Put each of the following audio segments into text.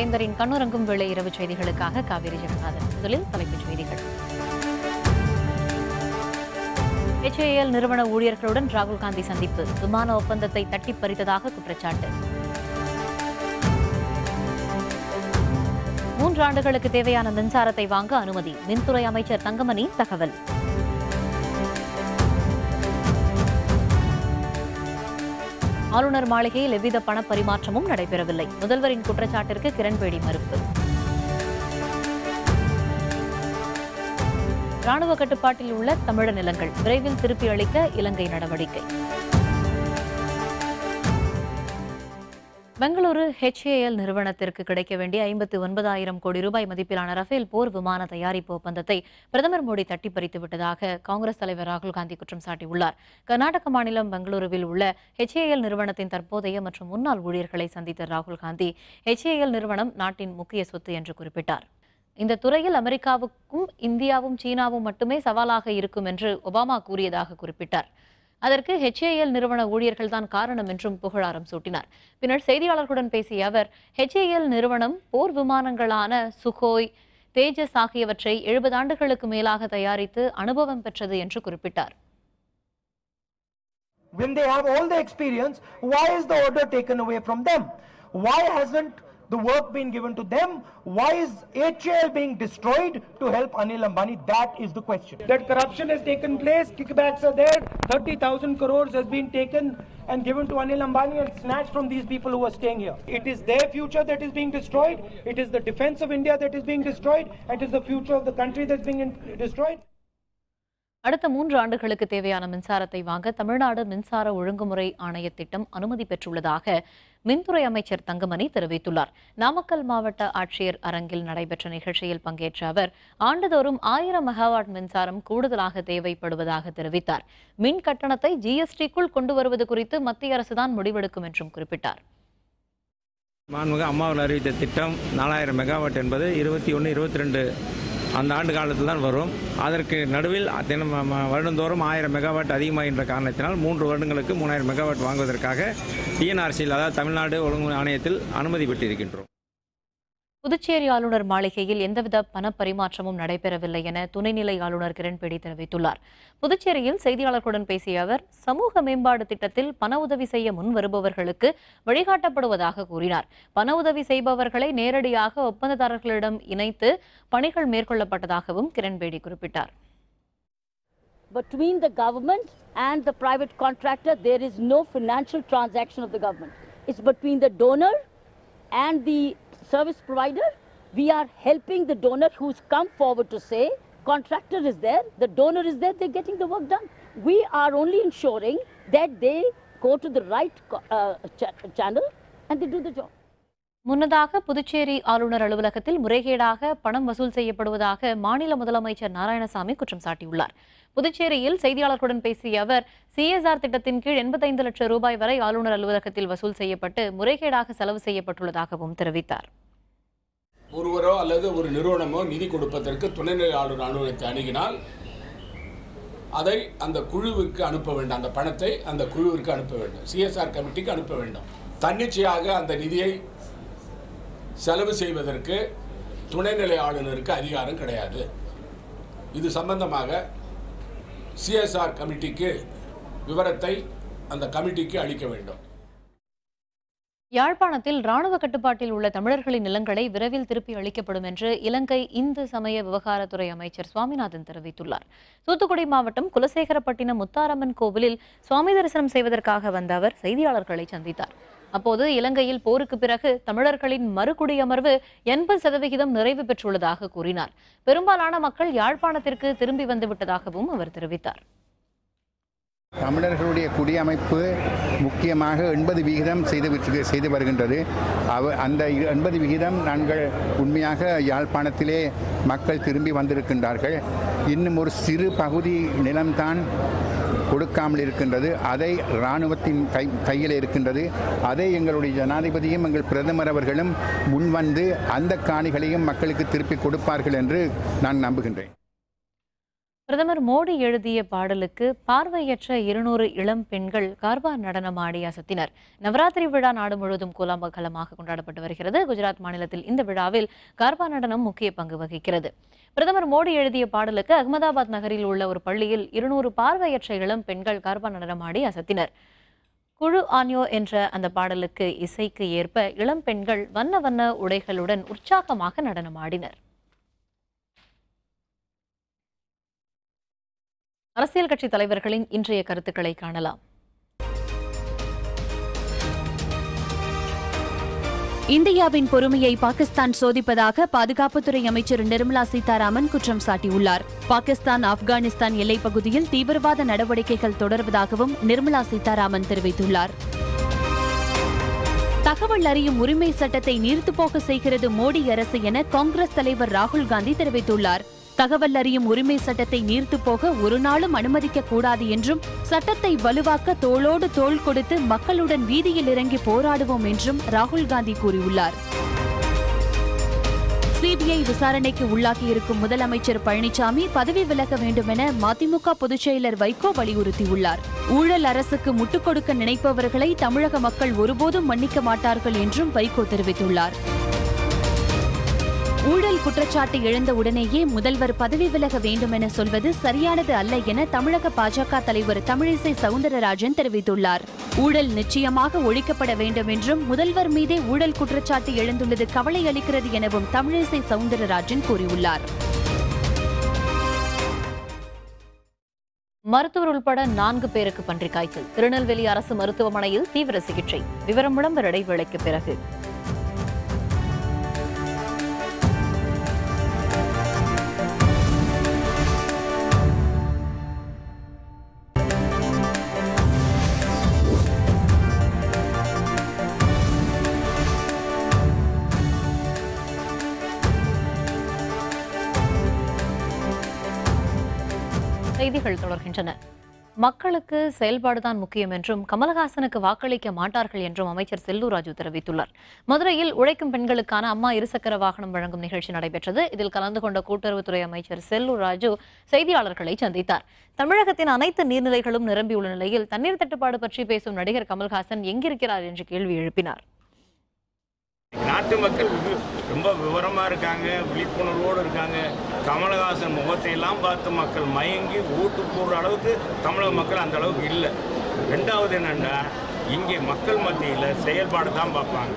வேந்தரின் கண்ணுறங்கும் வேளை இரவு செய்திகளுக்காக காவேரி ஜெகநாதன் முதலில் தலைப்புச் செய்திகள் HAL நிறுவன ஊழியர்களுடன் ராகுல் காந்தி சந்திப்பு விமான ஒப்பந்தத்தை தட்டிப் பறித்ததாக குற்றச்சாட்டு மூன்று ஆண்டுகளுக்கு தேவையான மின்சாரத்தை வாங்க அனுமதி மின்துறை அமைச்சர் தங்கமணி தகவல் ஆளுநர் மாளிகையில் எவ்வித பணப்பரிமாற்றமும் நடைபெறவில்லை முதல்வரின் குற்றச்சாட்டிற்கு கிரண்பேடி மறுப்பு ராணுவ கட்டுப்பாட்டில் உள்ள தமிழ நிலங்கள் விரைவில் திருப்பி அளிக்க இலங்கை நடவடிக்கை பெங்களூரு HAL நிறுவனத்திற்கு கிடைக்க வேண்டிய ஐம்பத்தி ஒன்பதாயிரம் கோடி ரூபாய் மதிப்பிலான ரஃபேல் போர் விமான தயாரிப்பு ஒப்பந்தத்தை பிரதமர் மோடி தட்டி பறித்து விட்டதாக காங்கிரஸ் தலைவர் ராகுல் காந்தி குற்றம் சாட்டியுள்ளார் கர்நாடக மாநிலம் பெங்களூருவில் உள்ள HAL நிறுவனத்தின் தற்போதைய மற்றும் முன்னாள் ஊழியர்களை சந்தித்த ராகுல் காந்தி HAL நிறுவனம் நாட்டின் முக்கிய சொத்து என்று குறிப்பிட்டார் இந்த துறையில் அமெரிக்காவுக்கும் இந்தியாவும் சீனாவும் மட்டுமே சவாலாக இருக்கும் என்று ஒபாமா கூறியதாக குறிப்பிட்டார் அதற்கு HAL நிறுவன ஊழியர்கள் தான் காரணம் என்றும் புகழாரம் சூட்டினார் பின்னர் செய்தியாளர்களுடன் பேசிய அவர் HAL நிறுவனம் போர் விமானங்களான சுகோய் தேஜஸ் ஆகியவற்றை எழுபது ஆண்டுகளுக்கு மேலாக தயாரித்து அனுபவம் பெற்றது என்று குறிப்பிட்டார் when they have all the experience, why is the order taken away from them? Why hasn't the work been given to them? Why is HAL being destroyed to help Anil Ambani? That is the question. That corruption has taken place, kickbacks are there, 30,000 crores has been taken and given to Anil Ambani and snatched from these people who are staying here. It is their future that is being destroyed. It is the defense of India that is being destroyed. It is the future of the country that's being in- destroyed. அடுத்த மூன்று ஆண்டுகளுக்கு தேவையான மின்சாரத்தை வாங்க தமிழ்நாடு மின்சார ஒழுங்குமுறை ஆணைய திட்டம் அனுமதி பெற்றுள்ளதாக மின்துறை அமைச்சர் தங்கமணி தெரிவித்துள்ளார் நாமக்கல் மாவட்ட ஆட்சியர் அரங்கில் நடைபெற்ற நிகழ்ச்சியில் பங்கேற்ற அவர் ஆண்டுதோறும் ஆயிரம் மெகாவாட் மின்சாரம் கூடுதலாக தேவைப்படுவதாக தெரிவித்தார் மின் கட்டணத்தை ஜிஎஸ்டிக்குள் கொண்டு வருவது குறித்து மத்திய அரசுதான் முடிவெடுக்கும் என்றும் குறிப்பிட்டார் மாண்புமிகு அம்மாவில் அறிவித்த திட்டம் நாலாயிரம் மெகாவாட் என்பது இருபத்தி ஒன்று இருபத்தி ரெண்டு அந்த ஆண்டு காலத்தில் தான் வரும் அதற்கு நடுவில் தினம் ம- ம- வருடந்தோறும் ஆயிரம் மெகாவாட் அதிகமாகின்ற காரணத்தினால் மூன்று வருடங்களுக்கு மூணாயிரம் மெகாவாட் வாங்குவதற்காக டிஎன்ஆர்சியில் அதாவது தமிழ்நாடு ஒழுங்கு ஆணையத்தில் அனுமதி பெற்றிருக்கின்றோம் புதுச்சேரி ஆளுநர் மாளிகையில் எந்தவித பணப்பரிமாற்றமும் நடைபெறவில்லை என துணைநிலை ஆளுநர் கிரண்பேடி தெரிவித்துள்ளார் புதுச்சேரியில் செய்தியாளர்களுடன் பேசிய அவர் சமூக மேம்பாடு திட்டத்தில் பண உதவி செய்ய முன் வருபவர்களுக்கு வழிகாட்டப்படுவதாக கூறினார் பண உதவி செய்பவர்களை நேரடியாக ஒப்பந்ததாரர்களிடம் இணைத்து பணிகள் மேற்கொள்ளப்பட்டதாகவும் கிரண்பேடி குறிப்பிட்டார் between the government and the private contractor, there is no financial transaction of the government. It's between the donor and the service provider. We are helping the donor who's come forward to say, contractor is there, the donor is there, they're getting the work done. We are only ensuring that they go to the right co- uh, cha- channel and they do the job. முன்னதாக புதுச்சேரி ஆளுநர் அலுவலகத்தில் முறைகேடாக பணம் வசூல் செய்யப்படுவதாக மாநில முதலமைச்சர் நாராயணசாமி குற்றம் சாட்டியுள்ளார் புதுச்சேரியில் செய்தியாளர்களுடன் பேசிய அவர் சிஎஸ்ஆர் திட்டத்தின் கீழ் எண்பத்தைந்து லட்சம் ரூபாய் வரை ஆளுநர் அலுவலகத்தில் வசூல் செய்யப்பட்டு முறைகேடாக செலவு செய்யப்பட்டுள்ளதாகவும் தெரிவித்தார் ஒருவரோ அல்லது ஒரு நிறுவனமோ நிதி கொடுப்பதற்கு துணைநிலை ஆளுநர் அலுவலகத்தை அணுகினால் அதை அந்த குழுவுக்கு அனுப்ப வேண்டும் அந்த பணத்தை அந்த குழுவிற்கு அனுப்ப வேண்டும் சிஎஸ்ஆர் கமிட்டிக்கு அனுப்ப வேண்டும் தன்னிச்சையாக அந்த நிதியை செலவு செய்வதற்கு துணைநிலை ஆளுநருக்கு அதிகாரம் கிடையாது இது சம்பந்தமாக சிஎஸ்ஆர் கமிட்டிக்கு விவரத்தை அந்த கமிட்டிக்கு அளிக்க வேண்டும் யாழ்ப்பாணத்தில் ராணுவ கட்டுப்பாட்டில் உள்ள தமிழர்களின் நிலங்களை விரைவில் திருப்பி அளிக்கப்படும் என்று இலங்கை இந்து சமய விவகாரத்துறை அமைச்சர் சுவாமிநாதன் தெரிவித்துள்ளார் தூத்துக்குடி மாவட்டம் குலசேகரப்பட்டினம் முத்தாரம்மன் கோவிலில் சுவாமி தரிசனம் செய்வதற்காக வந்த அவர் செய்தியாளர்களை சந்தித்தார் அப்போது இலங்கையில் போருக்கு பிறகு தமிழர்களின் மறுகுடியமர்வு எண்பது சதவிகிதம் நிறைவு பெற்றுள்ளதாக கூறினார் பெரும்பாலான மக்கள் யாழ்ப்பாணத்திற்கு திரும்பி வந்துவிட்டதாகவும் அவர் தெரிவித்தார் தமிழர்களுடைய குடியமைப்பு முக்கியமாக எண்பது விகிதம் செய்து விட்டு- செய்து வருகின்றது அவ அந்த எண்பது விகிதம் நாங்கள் உண்மையாக யாழ்ப்பாணத்திலே மக்கள் திரும்பி வந்திருக்கின்றார்கள் இன்னும் ஒரு சிறு பகுதி நிலம்தான் கொடுக்காமல் இருக்கின்றது அதை இராணுவத்தின் கை கையில் இருக்கின்றது அதை எங்களுடைய ஜனாதிபதியும் எங்கள் பிரதமர் அவர்களும் முன்வந்து அந்த காணிகளையும் மக்களுக்கு திருப்பி கொடுப்பார்கள் என்று நான் நம்புகின்றேன் பிரதமர் மோடி எழுதிய பாடலுக்கு பார்வையற்ற இருநூறு இளம் பெண்கள் கார்பா நடனம் ஆடி அசத்தினர் நவராத்திரி விழா நாடு முழுவதும் கோலாகலமாக கொண்டாடப்பட்டு வருகிறது குஜராத் மாநிலத்தில் இந்த விழாவில் கார்பா நடனம் முக்கிய பங்கு வகிக்கிறது பிரதமர் மோடி எழுதிய பாடலுக்கு அகமதாபாத் நகரில் உள்ள ஒரு பள்ளியில் இருநூறு பார்வையற்ற இளம் பெண்கள் கார்பா நடனம் ஆடி அசத்தினர் குழு ஆன்யோ என்ற அந்த பாடலுக்கு இசைக்கு ஏற்ப இளம் பெண்கள் வண்ண வண்ண உடைகளுடன் உற்சாகமாக நடனமாடினர் அரசியல் கட்சி தலைவர்களின் இன்றைய கருத்துக்களை காணலாம் இந்தியாவின் பொறுமையை பாகிஸ்தான் சோதிப்பதாக பாதுகாப்புத்துறை அமைச்சர் நிர்மலா சீதாராமன் குற்றம் சாட்டியுள்ளார் பாகிஸ்தான் ஆப்கானிஸ்தான் எல்லைப் பகுதியில் தீவிரவாத நடவடிக்கைகள் தொடர்வதாகவும் நிர்மலா சீதாராமன் தெரிவித்துள்ளார் தகவல் அறியும் உரிமை சட்டத்தை நீர்த்துப்போக செய்கிறது மோடி அரசு என காங்கிரஸ் தலைவர் ராகுல் காந்தி தெரிவித்துள்ளார் தகவல் அறியும் உரிமை சட்டத்தை நீர்த்து போக ஒரு நாளும் அனுமதிக்க கூடாது என்றும் சட்டத்தை வலுவாக்க தோளோடு தோள் கொடுத்து மக்களுடன் வீதியில் இறங்கி போராடுவோம் என்றும் ராகுல் காந்தி கூறியுள்ளார் சிபிஐ விசாரணைக்கு உள்ளாகியிருக்கும் முதலமைச்சர் பழனிசாமி பதவி விலக வேண்டுமென மதிமுக பொதுச் செயலர் வைகோ வலியுறுத்தியுள்ளார் ஊழல் அரசுக்கு முட்டுக் கொடுக்க நினைப்பவர்களை தமிழக மக்கள் ஒருபோதும் மன்னிக்க மாட்டார்கள் என்றும் வைகோ தெரிவித்துள்ளார் ஊழல் குற்றச்சாட்டு எழுந்த உடனேயே முதல்வர் பதவி விலக வேண்டுமென சொல்வது சரியானது அல்ல என தமிழக பாஜக தலைவர் தமிழிசை சவுந்தரராஜன் தெரிவித்துள்ளார் ஊழல் நிச்சயமாக ஒழிக்கப்பட வேண்டும் என்றும் முதல்வர் மீதே ஊழல் குற்றச்சாட்டு எழுந்துள்ளது கவலை அளிக்கிறது எனவும் தமிழிசை சவுந்தரராஜன் கூறியுள்ளார் மருத்துவர் உள்பட நான்கு பேருக்கு பன்றிக் காய்ச்சல் திருநெல்வேலி அரசு மருத்துவமனையில் தீவிர சிகிச்சை விவரம் விளம்பர இடைவேளைக்கு பிறகு செய்திகள் தொடர்கின்றன மக்களுக்கு செயல்பாடுதான் முக்கியம் என்றும் கமலஹாசனுக்கு வாக்களிக்க மாட்டார்கள் என்றும் அமைச்சர் செல்லூர் ராஜு தெரிவித்துள்ளார் மதுரையில் உழைக்கும் பெண்களுக்கான அம்மா இருசக்கர வாகனம் வழங்கும் நிகழ்ச்சி நடைபெற்றது இதில் கலந்து கொண்ட கூட்டுறவுத்துறை அமைச்சர் செல்லூர் ராஜு செய்தியாளர்களை சந்தித்தார் தமிழகத்தின் அனைத்து நீர்நிலைகளும் நிரம்பியுள்ள நிலையில் தண்ணீர் தட்டுப்பாடு பற்றி பேசும் நடிகர் கமல்ஹாசன் எங்கிருக்கிறார் என்று கேள்வி எழுப்பினார் நாட்டு மக்கள் வி- ரொம்ப விவரமாக இருக்காங்க விழிப்புணர்வோடு இருக்காங்க கமலஹாசன் முகத்தை எல்லாம் பார்த்து மக்கள் மயங்கி ஓட்டு போடுற அளவுக்கு தமிழக மக்கள் அந்த அளவுக்கு இல்லை ரெண்டாவது என்னன்னா இங்கே மக்கள் மத்தியில் செயல்பாடு தான் பார்ப்பாங்க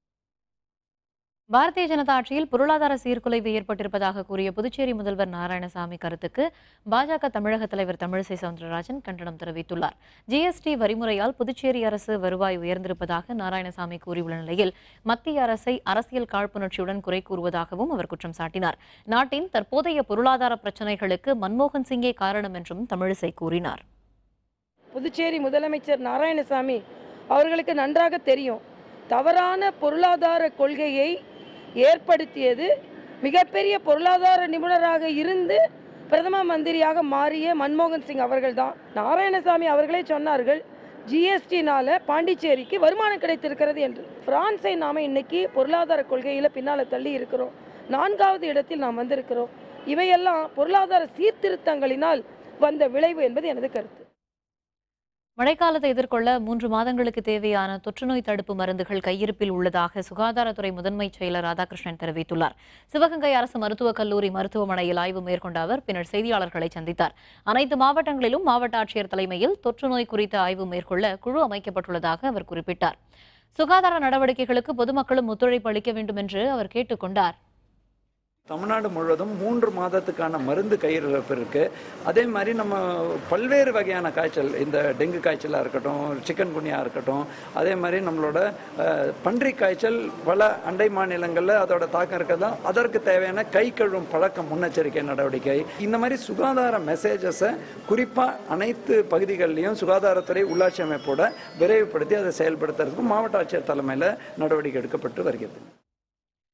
பாரதிய ஜனதா ஆட்சியில் பொருளாதார சீர்குலைவு ஏற்பட்டிருப்பதாக கூறிய புதுச்சேரி முதல்வர் நாராயணசாமி கருத்துக்கு பாஜக தமிழக தலைவர் தமிழிசை சவுந்தரராஜன் கண்டனம் தெரிவித்துள்ளார் ஜிஎஸ்டி வரிமுறையால் புதுச்சேரி அரசு வருவாய் உயர்ந்திருப்பதாக நாராயணசாமி கூறியுள்ள நிலையில் மத்திய அரசை அரசியல் காழ்ப்புணர்ச்சியுடன் குறை கூறுவதாகவும் அவர் குற்றம் சாட்டினார் நாட்டின் தற்போதைய பொருளாதார பிரச்சினைகளுக்கு மன்மோகன் சிங்கே காரணம் என்றும் தமிழிசை கூறினார் புதுச்சேரி முதலமைச்சர் நாராயணசாமி அவர்களுக்கு நன்றாக தெரியும் தவறான பொருளாதார கொள்கையை ஏற்படுத்தியது மிகப்பெரிய பொருளாதார நிபுணராக இருந்து பிரதம மந்திரியாக மாறிய மன்மோகன் சிங் அவர்கள்தான் நாராயணசாமி அவர்களே சொன்னார்கள் ஜிஎஸ்டினால பாண்டிச்சேரிக்கு வருமானம் கிடைத்திருக்கிறது என்று பிரான்ஸை நாம இன்னைக்கு பொருளாதார கொள்கையில பின்னால தள்ளி இருக்கிறோம் நான்காவது இடத்தில் நாம் வந்திருக்கிறோம் இவையெல்லாம் பொருளாதார சீர்திருத்தங்களினால் வந்த விளைவு என்பது எனது கருத்து மழைக்காலத்தை எதிர்கொள்ள மூன்று மாதங்களுக்கு தேவையான தொற்றுநோய் தடுப்பு மருந்துகள் கையிருப்பில் உள்ளதாக சுகாதாரத்துறை முதன்மை செயலர் ராதாகிருஷ்ணன் தெரிவித்துள்ளார் சிவகங்கை அரசு மருத்துவக் கல்லூரி மருத்துவமனையில் ஆய்வு மேற்கொண்ட அவர் பின்னர் செய்தியாளர்களை சந்தித்தார் அனைத்து மாவட்டங்களிலும் மாவட்ட ஆட்சியர் தலைமையில் தொற்றுநோய் குறித்த ஆய்வு மேற்கொள்ள குழு அமைக்கப்பட்டுள்ளதாக அவர் குறிப்பிட்டார் சுகாதார நடவடிக்கைகளுக்கு பொதுமக்களும் ஒத்துழைப்பு அளிக்க வேண்டும் என்று அவர் கேட்டுக்கொண்டார் தமிழ்நாடு முழுவதும் மூன்று மாதத்துக்கான மருந்து கையிருப்பு இருக்கு அதே மாதிரி நம்ம பல்வேறு வகையான காய்ச்சல் இந்த டெங்கு காய்ச்சலாக இருக்கட்டும் சிக்கன் குனியாக இருக்கட்டும் அதே மாதிரி நம்மளோட அஹ், பன்றி காய்ச்சல் பல அண்டை மாநிலங்களில் அதோட தாக்கம் இருக்கதான் அதற்கு தேவையான கை கழுவும் பழக்கம் முன்னெச்சரிக்கை நடவடிக்கை இந்த மாதிரி சுகாதார மெசேஜஸை குறிப்பாக அனைத்து பகுதிகளிலையும் சுகாதாரத்துறை உள்ளாட்சி அமைப்போட விரைவுபடுத்தி அதை செயல்படுத்துறதுக்கு மாவட்ட ஆட்சியர் தலைமையில் நடவடிக்கை எடுக்கப்பட்டு வருகிறது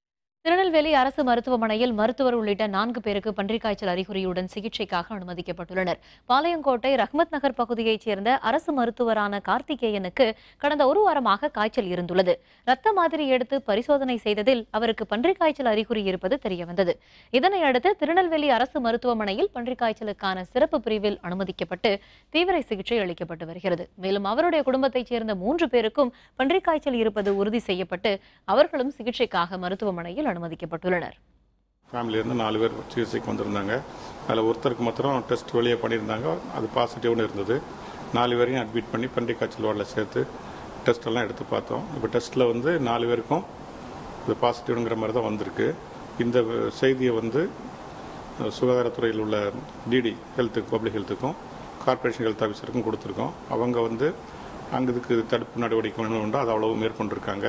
திருநெல்வேலி அரசு மருத்துவமனையில் மருத்துவர் உள்ளிட்ட நான்கு பேருக்கு பன்றிக் காய்ச்சல் அறிகுறியுடன் சிகிச்சைக்காக அனுமதிக்கப்பட்டுள்ளனர் பாளையங்கோட்டை ரஹ்மத் நகர் பகுதியைச் சேர்ந்த அரசு மருத்துவரான கார்த்திகேயனுக்கு கடந்த ஒரு வாரமாக காய்ச்சல் இருந்துள்ளது ரத்த மாதிரி எடுத்து பரிசோதனை செய்ததில் அவருக்கு பன்றிக் காய்ச்சல் அறிகுறி இருப்பது தெரியவந்தது இதனையடுத்து திருநெல்வேலி அரசு மருத்துவமனையில் பன்றிக் காய்ச்சலுக்கான சிறப்பு பிரிவில் அனுமதிக்கப்பட்டு தீவிர சிகிச்சை அளிக்கப்பட்டு வருகிறது மேலும் அவருடைய குடும்பத்தைச் சேர்ந்த மூன்று பேருக்கும் பன்றிக் காய்ச்சல் இருப்பது உறுதி செய்யப்பட்டு அவர்களும் சிகிச்சைக்காக மருத்துவமனையில் அனுமதிக்கப்பட்டுள்ளனர் ஃபேமிலியிலேருந்து நாலு பேர் சிகிச்சைக்கு வந்திருந்தாங்க அதில் ஒருத்தருக்கு மாத்திரம் டெஸ்ட் வெளியே பண்ணியிருந்தாங்க அது பாசிட்டிவ்னு இருந்தது நாலு பேரையும் அட்மிட் பண்ணி பன்றிக் காய்ச்சல் வார்டில் சேர்த்து டெஸ்ட் எல்லாம் எடுத்து பார்த்தோம் இப்போ டெஸ்ட்டில் வந்து நாலு பேருக்கும் இது பாசிட்டிவ்ங்கிற மாதிரி தான் வந்திருக்கு இந்த செய்தியை வந்து அஹ், சுகாதாரத்துறையில் உள்ள டிடி ஹெல்த்துக்கு பப்ளிக் ஹெல்த்துக்கும் கார்ப்பரேஷன் ஹெல்த் ஆஃபீஸருக்கும் கொடுத்துருக்கோம் அவங்க வந்து அங்கே இதுக்கு தடுப்பு நடவடிக்கை வேணும் உண்டோ அதை அவ்வளவு மேற்கொண்டிருக்காங்க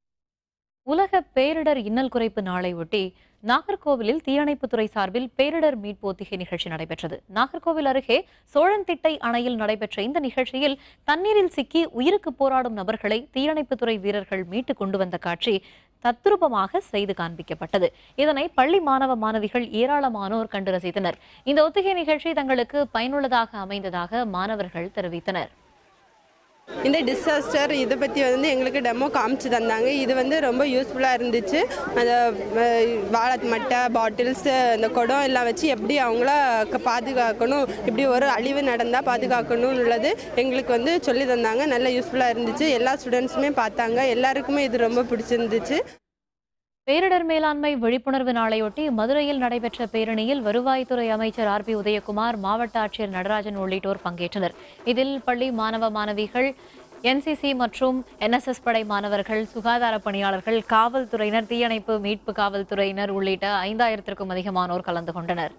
உலக பேரிடர் இன்னல் குறைப்பு நாளை ஒட்டி நாகர்கோவிலில் தீயணைப்புத்துறை சார்பில் பேரிடர் மீட்பு ஒத்திகை நிகழ்ச்சி நடைபெற்றது நாகர்கோவில் அருகே சோழன்திட்டை அணையில் நடைபெற்ற இந்த நிகழ்ச்சியில் தண்ணீரில் சிக்கி உயிருக்கு போராடும் நபர்களை தீயணைப்புத்துறை வீரர்கள் மீட்டு கொண்டு வந்த காட்சி தத்ரூபமாக செய்து காண்பிக்கப்பட்டது இதனை பள்ளி மாணவ மாணவிகள் ஏராளமானோர் கண்டு ரசித்தனர் இந்த ஒத்திகை நிகழ்ச்சி தங்களுக்கு பயனுள்ளதாக அமைந்ததாக மாணவர்கள் தெரிவித்தனர் இந்த டிசாஸ்டர் இதை பற்றி வந்து எங்களுக்கு டெமோ காமிச்சு தந்தாங்க இது வந்து ரொம்ப யூஸ்ஃபுல்லாக இருந்துச்சு அந்த அஹ், வாழை மட்டை பாட்டில்ஸு அந்த குடம் எல்லாம் வச்சு எப்படி அவங்கள க- பாதுகாக்கணும் இப்படி ஒரு அழிவு நடந்தால் பாதுகாக்கணும்னு உள்ளது எங்களுக்கு வந்து சொல்லி தந்தாங்க நல்ல யூஸ்ஃபுல்லாக இருந்துச்சு எல்லா ஸ்டூடெண்ட்ஸுமே பார்த்தாங்க எல்லாருக்குமே இது ரொம்ப பிடிச்சிருந்துச்சு பேரிடர் மேலாண்மை விழிப்புணர்வு நாளையொட்டி மதுரையில் நடைபெற்ற பேரணியில் வருவாய்த்துறை அமைச்சர் ஆர் பி உதயகுமார் மாவட்ட ஆட்சியர் நடராஜன் உள்ளிட்டோர் பங்கேற்றனர் இதில் பள்ளி மாணவ மாணவிகள் என்சிசி மற்றும் என்எஸ்எஸ் படை மாணவர்கள் சுகாதார பணியாளர்கள் காவல்துறையினர் தீயணைப்பு மீட்பு காவல்துறையினர் உள்ளிட்ட ஐந்தாயிரத்திற்கும் அதிகமானோர் கலந்து கொண்டனர்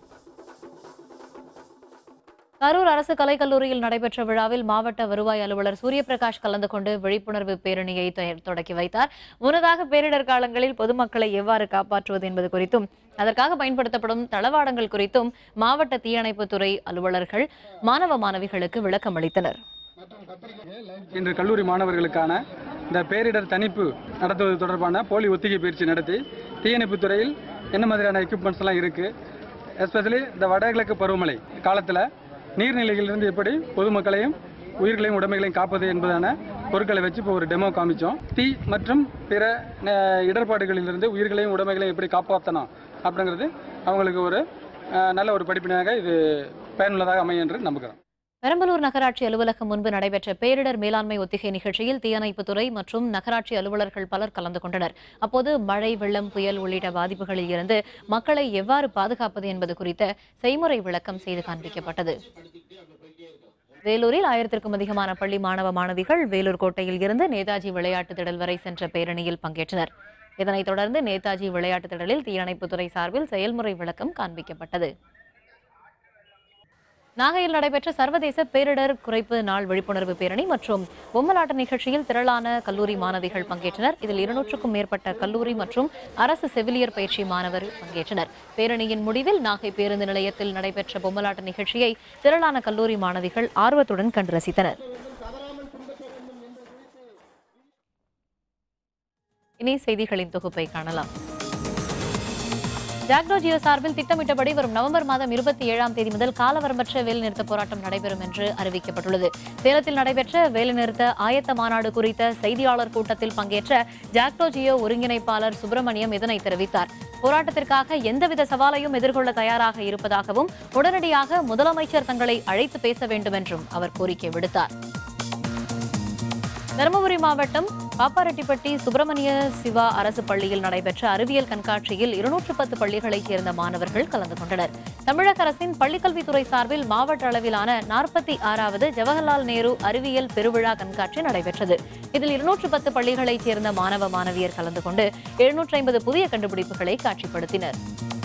கரூர் அரசு கலைக்கல்லூரியில் நடைபெற்ற விழாவில் மாவட்ட வருவாய் அலுவலர் சூரியபிரகாஷ் கலந்து கொண்டு விழிப்புணர்வு பேரணியை தொ- தொடக்கி வைத்தார் முன்னதாக பேரிடர் காலங்களில் பொதுமக்களை எவ்வாறு காப்பாற்றுவது என்பது குறித்தும் அதற்காக பயன்படுத்தப்படும் தளவாடங்கள் குறித்தும் மாவட்ட தீயணைப்புத்துறை அலுவலர்கள் மாணவ மாணவிகளுக்கு விளக்கம் அளித்தனர் இன்று கல்லூரி மாணவர்களுக்கான இந்த பேரிடர் தணிப்பு நடத்துவது தொடர்பான போலி ஒத்திகை பயிற்சி நடத்தி தீயணைப்புத் துறையில் என்ன மாதிரியான எக்யூப்மெண்ட்ஸ் எல்லாம் இருக்குது எஸ்பெஷலி இந்த வடகிழக்கு பருவமழை காலத்தில் நீர்நிலைகளிலிருந்து எப்படி பொதுமக்களையும் உயிர்களையும் உடைமைகளையும் காப்பது என்பதான பொருட்களை வச்சு இப்போ ஒரு டெமோ காமிச்சோம் தீ மற்றும் பிற அஹ், இடர்பாடுகளிலிருந்து உயிர்களையும் உடைமைகளையும் எப்படி காப்பாற்றணும் அப்படிங்கிறது அவங்களுக்கு ஒரு அஹ், நல்ல ஒரு படிப்பினையாக இது பயனுள்ளதாக அமையும் என்று நம்புகிறோம் பெரம்பலூர் நகராட்சி அலுவலகம் முன்பு நடைபெற்ற பேரிடர் மேலாண்மை ஒத்திகை நிகழ்ச்சியில் தீயணைப்புத்துறை மற்றும் நகராட்சி அலுவலர்கள் பலர் கலந்து கொண்டனர் அப்போது மழை வெள்ளம் புயல் உள்ளிட்ட பாதிப்புகளில் இருந்து மக்களை எவ்வாறு பாதுகாப்பது என்பது குறித்த செய்முறை விளக்கம் செய்து காண்பிக்கப்பட்டது வேலூரில் ஆயிரத்திற்கும் அதிகமான பள்ளி மாணவ மாணவிகள் வேலூர் கோட்டையில் இருந்து நேதாஜி விளையாட்டு திடல் வரை சென்ற பேரணியில் பங்கேற்றனர் இதனைத் தொடர்ந்து நேதாஜி விளையாட்டு திடலில் தீயணைப்புத்துறை சார்பில் செயல்முறை விளக்கம் காண்பிக்கப்பட்டது நாகையில் நடைபெற்ற சர்வதேச பேரிடர் குறைப்பு நாள் விழிப்புணர்வு பேரணி மற்றும் பொம்மலாட்ட நிகழ்ச்சியில் திரளான கல்லூரி மாணவிகள் பங்கேற்றனர் இதில் இருநூற்றுக்கும் மேற்பட்ட கல்லூரி மற்றும் அரசு செவிலியர் பயிற்சி மாணவர் பங்கேற்றனர் பேரணியின் முடிவில் நாகை பேருந்து நிலையத்தில் நடைபெற்ற பொம்மலாட்ட நிகழ்ச்சியை திரளான கல்லூரி மாணவிகள் ஆர்வத்துடன் கண்டு ரசித்தனர் இனி செய்திகளின் தொகுப்பை காணலாம் ஜாக்டோ ஜியோ சார்பில் திட்டமிட்டபடி வரும் நவம்பர் மாதம் இருபத்தி ஏழாம் தேதி முதல் காலவரம்பற்ற வேலைநிறுத்த போராட்டம் நடைபெறும் என்று அறிவிக்கப்பட்டுள்ளது சேலத்தில் நடைபெற்ற வேலைநிறுத்த ஆயத்த மாநாடு குறித்த செய்தியாளர் கூட்டத்தில் பங்கேற்ற ஜாக்டோ ஜியோ ஒருங்கிணைப்பாளர் சுப்பிரமணியம் இதனை தெரிவித்தார் போராட்டத்திற்காக எந்தவித சவாலையும் எதிர்கொள்ள தயாராக இருப்பதாகவும் உடனடியாக முதலமைச்சர் தங்களை அழைத்து பேச வேண்டும் என்றும் அவர் கோரிக்கை விடுத்தார் தருமபுரி மாவட்டம் பாப்பாரெட்டிப்பட்டி சுப்பிரமணிய சிவா அரசு பள்ளியில் நடைபெற்ற அறிவியல் கண்காட்சியில் இருநூற்று பத்து பள்ளிகளைச் சேர்ந்த மாணவர்கள் கலந்து கொண்டனர் தமிழக அரசின் பள்ளிக்கல்வித்துறை சார்பில் மாவட்ட அளவிலான நாற்பத்தி ஆறாவது ஜவஹர்லால் நேரு அறிவியல் பெருவிழா கண்காட்சி நடைபெற்றது இதில் இருநூற்று பத்து பள்ளிகளைச் சேர்ந்த மாணவ மாணவியர் கலந்து கொண்டு எழுநூற்று ஐம்பது புதிய கண்டுபிடிப்புகளை காட்சிப்படுத்தினர்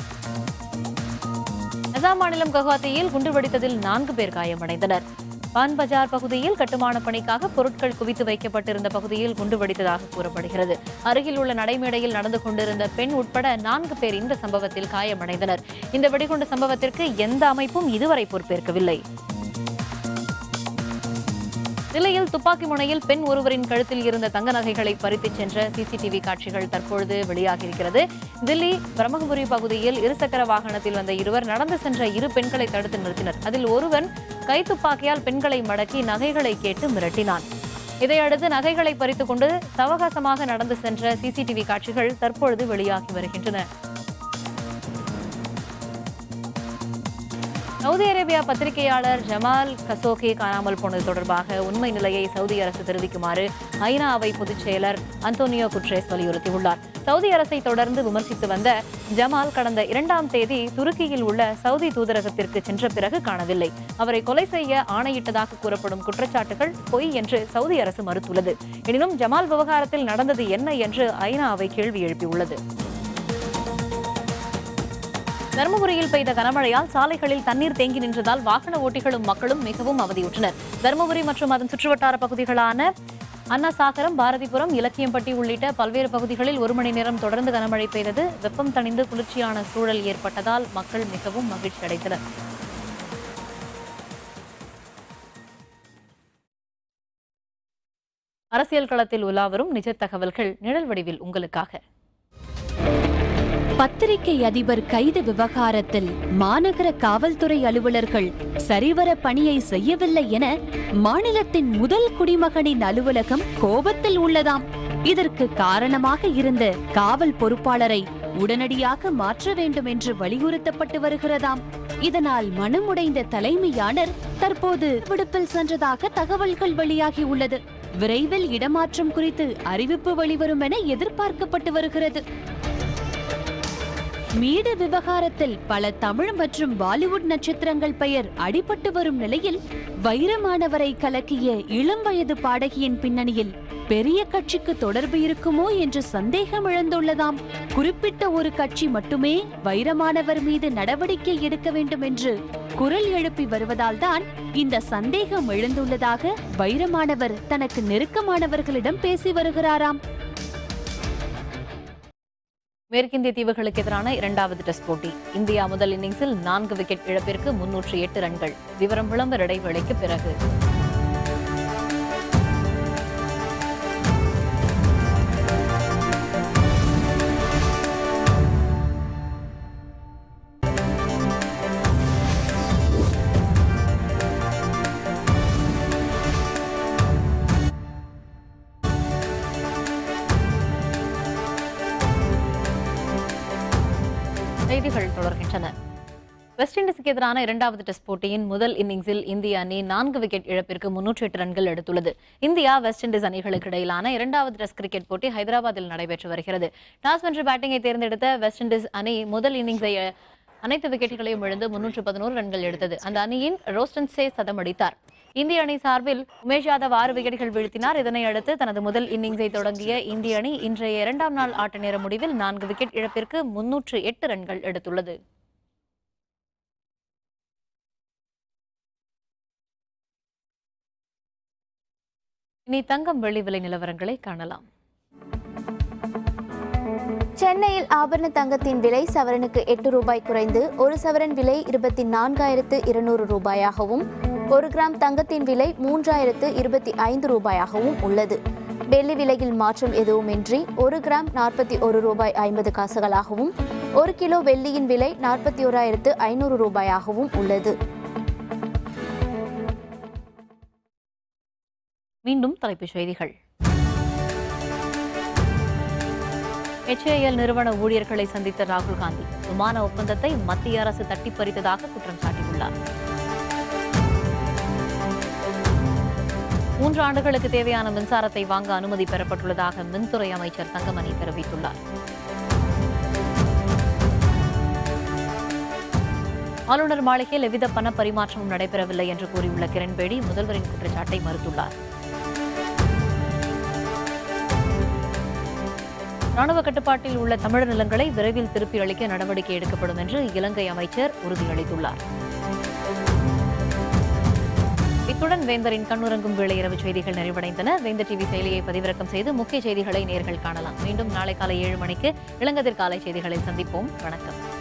அசாம் மாநிலம் கவுஹாத்தியில் குண்டு வெடித்ததில் நான்கு பேர் காயமடைந்தனர் பான் பஜார் பகுதியில் கட்டுமான பணிக்காக பொருட்கள் குவித்து வைக்கப்பட்டிருந்த பகுதியில் குண்டு வெடித்ததாக கூறப்படுகிறது அருகில் உள்ள நடைமேடையில் நடந்து கொண்டிருந்த பெண் உட்பட நான்கு பேர் இந்த சம்பவத்தில் காயமடைந்தனர் இந்த வெடிகுண்டு சம்பவத்திற்கு எந்த அமைப்பும் இதுவரை பொறுப்பேற்கவில்லை தில்லியில் துப்பாக்கி முனையில் பெண் ஒருவரின் கழுத்தில் இருந்த தங்க நகைகளை பறித்துச் சென்ற சிசிடிவி காட்சிகள் தற்பொழுது வெளியாகியிருக்கிறது தில்லி பிரம்மபுரி பகுதியில் இருசக்கர வாகனத்தில் வந்த இருவர் நடந்து சென்ற இரு பெண்களை தடுத்து நிறுத்தினர் அதில் ஒருவன் கைத்துப்பாக்கியால் பெண்களை மடக்கி நகைகளை கேட்டு மிரட்டினான் இதையடுத்து நகைகளை பறித்துக் கொண்டு சவகாசமாக நடந்து சென்ற சிசிடிவி காட்சிகள் தற்பொழுது வெளியாகி வருகின்றன சவுதி அரேபியா பத்திரிகையாளர் ஜமால் கசோகி காணாமல் போனது தொடர்பாக உண்மை நிலையை சவுதி அரசு தெரிவிக்குமாறு ஐநா அவை பொதுச் செயலர் அந்தோனியோ குட்ரேஸ் வலியுறுத்தியுள்ளார் சவுதி அரசை தொடர்ந்து விமர்சித்து வந்த ஜமால் கடந்த இரண்டாம் தேதி துருக்கியில் உள்ள சவுதி தூதரகத்திற்கு சென்ற பிறகு காணவில்லை அவரை கொலை செய்ய ஆணையிட்டதாக கூறப்படும் குற்றச்சாட்டுகள் பொய் என்று சவுதி அரசு மறுத்துள்ளது எனினும் ஜமால் விவகாரத்தில் நடந்தது என்ன என்று ஐநா அவை கேள்வி எழுப்பியுள்ளது தருமபுரியில் பெய்த கனமழையால் சாலைகளில் தண்ணீர் தேங்கி நின்றதால் வாகன ஓட்டிகளும் மக்களும் மிகவும் அவதியுற்றனர் தருமபுரி மற்றும் அதன் சுற்றுவட்டார பகுதிகளான அன்னசாகரம் பாரதிபுரம் இலக்கியம்பட்டி உள்ளிட்ட பல்வேறு பகுதிகளில் ஒரு மணி நேரம் தொடர்ந்து கனமழை பெய்தது வெப்பம் தணிந்து குளிர்ச்சியான சூழல் ஏற்பட்டதால் மக்கள் மிகவும் மகிழ்ச்சி அடைந்தனர் அரசியல் களத்தில் உலாவரும் நிஜ தகவல்கள் நிழல் வடிவில் உங்களுக்காக பத்திரிகை அதிபர் கைது விவகாரத்தில் மாநகர காவல்துறை அலுவலர்கள் சரிவர பணியை செய்யவில்லை என மாநிலத்தின் முதல் குடிமகனின் அலுவலகம் கோபத்தில் உள்ளதாம் இதற்கு காரணமாக இருந்த காவல் பொறுப்பாளரை உடனடியாக மாற்ற வேண்டும் என்று வலியுறுத்தப்பட்டு வருகிறதாம் இதனால் மனமுடைந்த தலைமையாளர் தற்போது விடுப்பில் சென்றதாக தகவல்கள் வெளியாகியுள்ளது விரைவில் இடமாற்றம் குறித்து அறிவிப்பு வெளிவரும் என எதிர்பார்க்கப்பட்டு வருகிறது மீடு விவகாரத்தில் பல தமிழ் மற்றும் பாலிவுட் நட்சத்திரங்கள் பெயர் அடிபட்டு வரும் நிலையில் வைரமானவரை கலக்கிய இளம் வயது பாடகியின் பின்னணியில் பெரிய கட்சிக்கு தொடர்பு இருக்குமோ என்று சந்தேகம் எழுந்துள்ளதாம் குறிப்பிட்ட ஒரு கட்சி மட்டுமே வைரமானவர் மீது நடவடிக்கை எடுக்க வேண்டும் என்று குரல் எழுப்பி வருவதால் தான் இந்த சந்தேகம் எழுந்துள்ளதாக வைரமானவர் தனக்கு நெருக்கமானவர்களிடம் பேசி வருகிறாராம் மேற்கிந்திய தீவுகளுக்கு எதிரான இரண்டாவது டெஸ்ட் போட்டி இந்தியா முதல் இன்னிங்ஸில் நான்கு விக்கெட் இழப்பிற்கு முன்னூற்றி எட்டு ரன்கள் விவரம் விளம்பர இடைவேளைக்கு பிறகு செய்திகள் தொடர்கின்றன வெஸ்ட் இண்டீஸுக்கு எதிரான இரண்டாவது டெஸ்ட் போட்டியின் முதல் இன்னிங்ஸில் இந்திய அணி நான்கு விக்கெட் இழப்பிற்கு முன்னூற்றி எட்டு ரன்கள் எடுத்துள்ளது இந்தியா வெஸ்ட் இண்டீஸ் அணிகளுக்கு இடையிலான இரண்டாவது டெஸ்ட் கிரிக்கெட் போட்டி ஹைதராபாத்தில் நடைபெற்று வருகிறது டாஸ் வென்று பேட்டிங்கை தேர்ந்தெடுத்த வெஸ்ட் இண்டீஸ் அணி முதல் இன்னிங்ஸை அனைத்து விக்கெட்டுகளையும் இழந்து முன்னூற்று பதினோரு ரன்கள் எடுத்தது அந்த அணியின் ரோஸ்டன் சே சதம் அடித்தார் இந்திய அணி சார்பில் உமேஷ் யாதவ் ஆறு விக்கெட்டுகள் வீழ்த்தினார் இதனை அடுத்து தனது முதல் இன்னிங்ஸை தொடங்கிய இந்திய அணி இன்றைய இரண்டாம் நாள் ஆட்ட நேர முடிவில் நான்கு விக்கெட் இழப்பிற்கு முன்னூற்று எட்டு ரன்கள் எடுத்துள்ளது இனி தங்கம் வெள்ளி விலை நிலவரங்களை காணலாம் சென்னையில் ஆபரண தங்கத்தின் விலை சவரனுக்கு எட்டு ரூபாய் குறைந்து ஒரு சவரன் விலை இருபத்தி நான்காயிரத்து இருநூறு ரூபாயாகவும் ஒரு கிராம் தங்கத்தின் விலை மூன்றாயிரத்து இருபத்தி ஐந்து ரூபாயாகவும் உள்ளது வெள்ளி விலையில் மாற்றம் எதுவுமின்றி ஒரு கிராம் நாற்பத்தி ஒரு ரூபாய் ஐம்பது காசுகளாகவும் ஒரு கிலோ வெள்ளியின் விலை நாற்பத்தி ஓராயிரத்து ஐநூறு ரூபாயாகவும் உள்ளது மீண்டும் தலைப்புச் செய்திகள் HAL நிறுவன ஊழியர்களை சந்தித்த ராகுல் காந்தி விமான ஒப்பந்தத்தை மத்திய அரசு தட்டிப் பறித்ததாக குற்றம் சாட்டியுள்ளார் மூன்று ஆண்டுகளுக்கு தேவையான மின்சாரத்தை வாங்க அனுமதி பெறப்பட்டுள்ளதாக மின்துறை அமைச்சர் தங்கமணி தெரிவித்துள்ளார் ஆளுநர் மாளிகையில் எவ்வித பண பரிமாற்றமும் நடைபெறவில்லை என்று கூறியுள்ள கிரண்பேடி முதல்வரின் குற்றச்சாட்டை மறுத்துள்ளார் ராணுவ கட்டுப்பாட்டில் உள்ள தமிழர் நிலங்களை விரைவில் திருப்பி அளிக்க நடவடிக்கை எடுக்கப்படும் என்று இலங்கை அமைச்சர் உறுதியளித்துள்ளார் இத்துடன் வேந்தரின் கண்ணுறங்கும் வேளை இரவு செய்திகள் நிறைவடைந்தன வேந்தர் டிவி செயலியை பதிவிறக்கம் செய்து முக்கிய செய்திகளை நேர்கள் காணலாம் மீண்டும் நாளை காலை ஏழு மணிக்கு இளங்கதிர் காலை செய்திகளில் சந்திப்போம் வணக்கம்